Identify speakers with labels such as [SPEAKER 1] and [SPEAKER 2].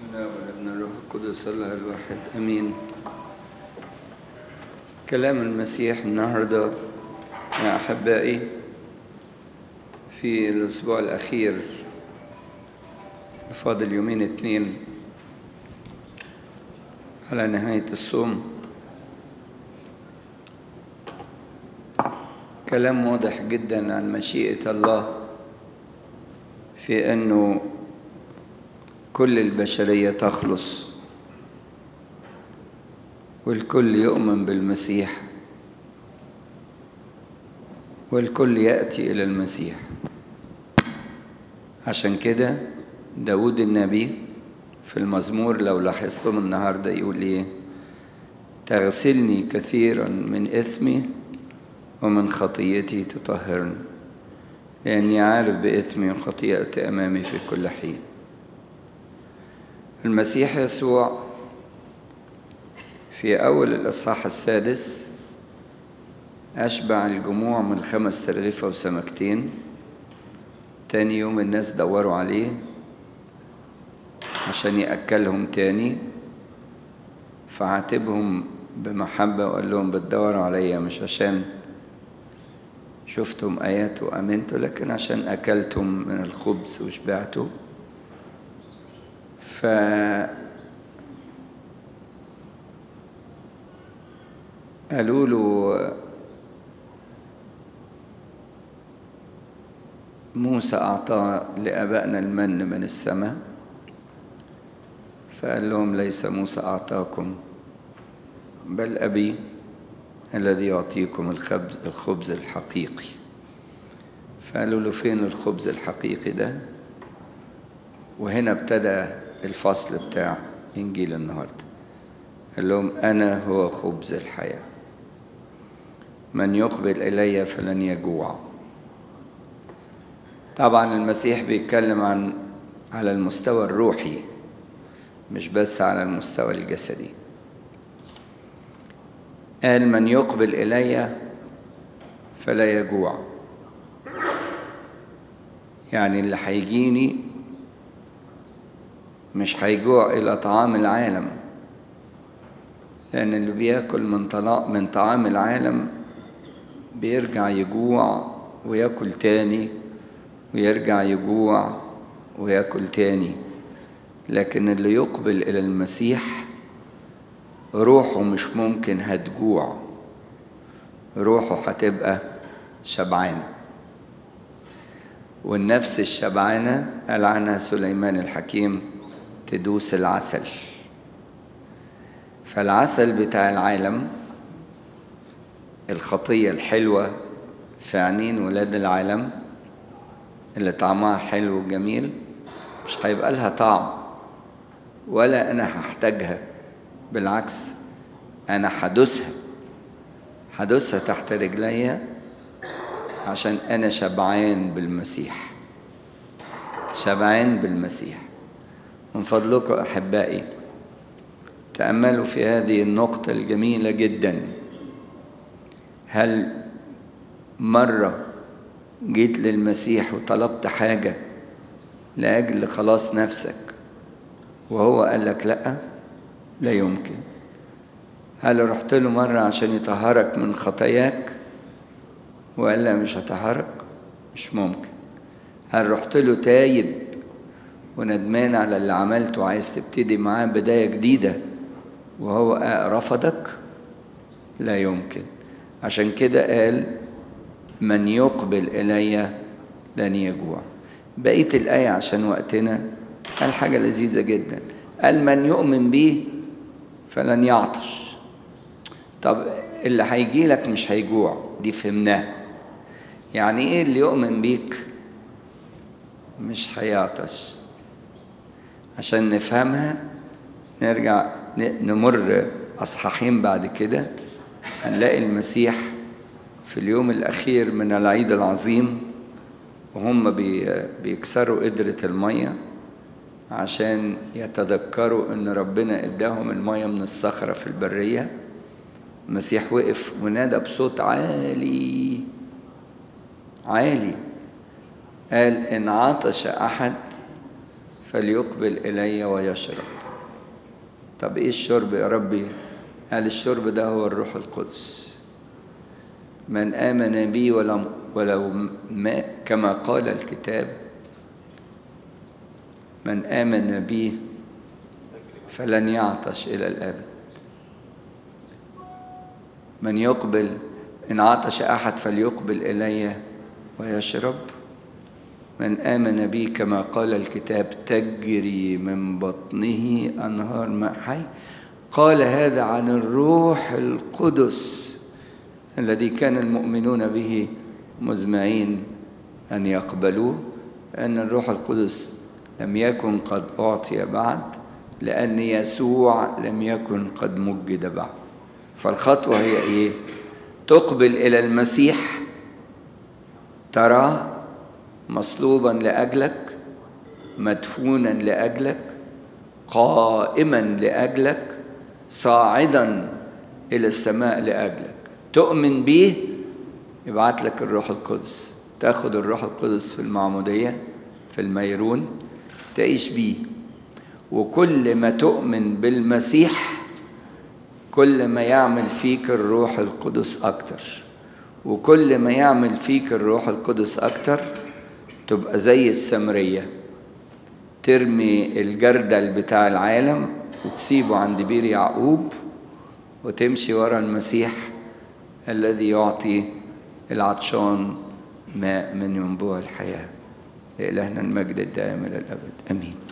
[SPEAKER 1] الله والابن الروح القدس الله الواحد امين كلام المسيح النهارده يا احبائي في الاسبوع الاخير فاضل يومين اتنين على نهايه الصوم كلام واضح جدا عن مشيئه الله في انه كل البشرية تخلص والكل يؤمن بالمسيح والكل يأتي إلى المسيح عشان كده داود النبي في المزمور لو لاحظتم النهاردة يقول إيه تغسلني كثيرا من إثمي ومن خطيتي تطهرني لأني عارف بإثمي وخطيئتي أمامي في كل حين المسيح يسوع في أول الإصحاح السادس أشبع الجموع من خمس ترغيفة وسمكتين تاني يوم الناس دوروا عليه عشان يأكلهم تاني فعاتبهم بمحبة وقال لهم بتدوروا عليا مش عشان شفتم آيات وأمنتوا لكن عشان أكلتم من الخبز وشبعتوا ف قالوا له موسى أعطى لآبائنا المن من السماء فقال لهم ليس موسى أعطاكم بل أبي الذي يعطيكم الخبز, الخبز الحقيقي فقالوا له فين الخبز الحقيقي ده وهنا ابتدى الفصل بتاع إنجيل النهاردة قال لهم أنا هو خبز الحياة من يقبل إلي فلن يجوع طبعا المسيح بيتكلم عن على المستوى الروحي مش بس على المستوى الجسدي قال من يقبل إلي فلا يجوع يعني اللي هيجيني مش هيجوع إلى طعام العالم لأن اللي بياكل من طلاق من طعام العالم بيرجع يجوع وياكل تاني ويرجع يجوع وياكل تاني لكن اللي يقبل إلى المسيح روحه مش ممكن هتجوع روحه هتبقى شبعانة والنفس الشبعانة قال عنها سليمان الحكيم تدوس العسل فالعسل بتاع العالم الخطية الحلوة في عينين ولاد العالم اللي طعمها حلو وجميل مش هيبقى لها طعم ولا أنا هحتاجها بالعكس أنا هدوسها هدوسها تحت رجليا عشان أنا شبعان بالمسيح شبعان بالمسيح من فضلكم أحبائي تأملوا في هذه النقطة الجميلة جدا هل مرة جيت للمسيح وطلبت حاجة لأجل خلاص نفسك وهو قال لك لأ لا يمكن هل رحت له مرة عشان يطهرك من خطاياك وقال لا مش هطهرك مش ممكن هل رحت له تايب وندمان على اللي عملته وعايز تبتدي معاه بداية جديدة وهو رفضك لا يمكن عشان كده قال من يقبل إلي لن يجوع بقية الآية عشان وقتنا قال حاجة لذيذة جدا قال من يؤمن بي فلن يعطش طب اللي هيجي لك مش هيجوع دي فهمناها يعني ايه اللي يؤمن بيك مش هيعطش عشان نفهمها نرجع نمر اصحاحين بعد كده هنلاقي المسيح في اليوم الاخير من العيد العظيم وهم بيكسروا قدرة المية عشان يتذكروا ان ربنا اداهم المية من الصخرة في البرية المسيح وقف ونادى بصوت عالي عالي قال إن عطش أحد فليقبل إلي ويشرب طب إيه الشرب يا ربي قال الشرب ده هو الروح القدس من آمن بي ولم ولو ما كما قال الكتاب من آمن بي فلن يعطش إلى الأبد من يقبل إن عطش أحد فليقبل إلي ويشرب من آمن بي كما قال الكتاب تجري من بطنه أنهار ماء حي قال هذا عن الروح القدس الذي كان المؤمنون به مزمعين أن يقبلوه أن الروح القدس لم يكن قد أعطي بعد لأن يسوع لم يكن قد مجد بعد فالخطوة هي إيه؟ تقبل إلى المسيح تراه مصلوبا لأجلك مدفونا لأجلك قائما لأجلك صاعدا إلى السماء لأجلك تؤمن به يبعت لك الروح القدس تاخد الروح القدس في المعمودية في الميرون تعيش بيه وكل ما تؤمن بالمسيح كل ما يعمل فيك الروح القدس أكتر وكل ما يعمل فيك الروح القدس أكتر تبقى زي السمرية ترمي الجردل بتاع العالم وتسيبه عند بير يعقوب وتمشي ورا المسيح الذي يعطي العطشان ماء من ينبوع الحياة لإلهنا المجد الدائم إلى الأبد آمين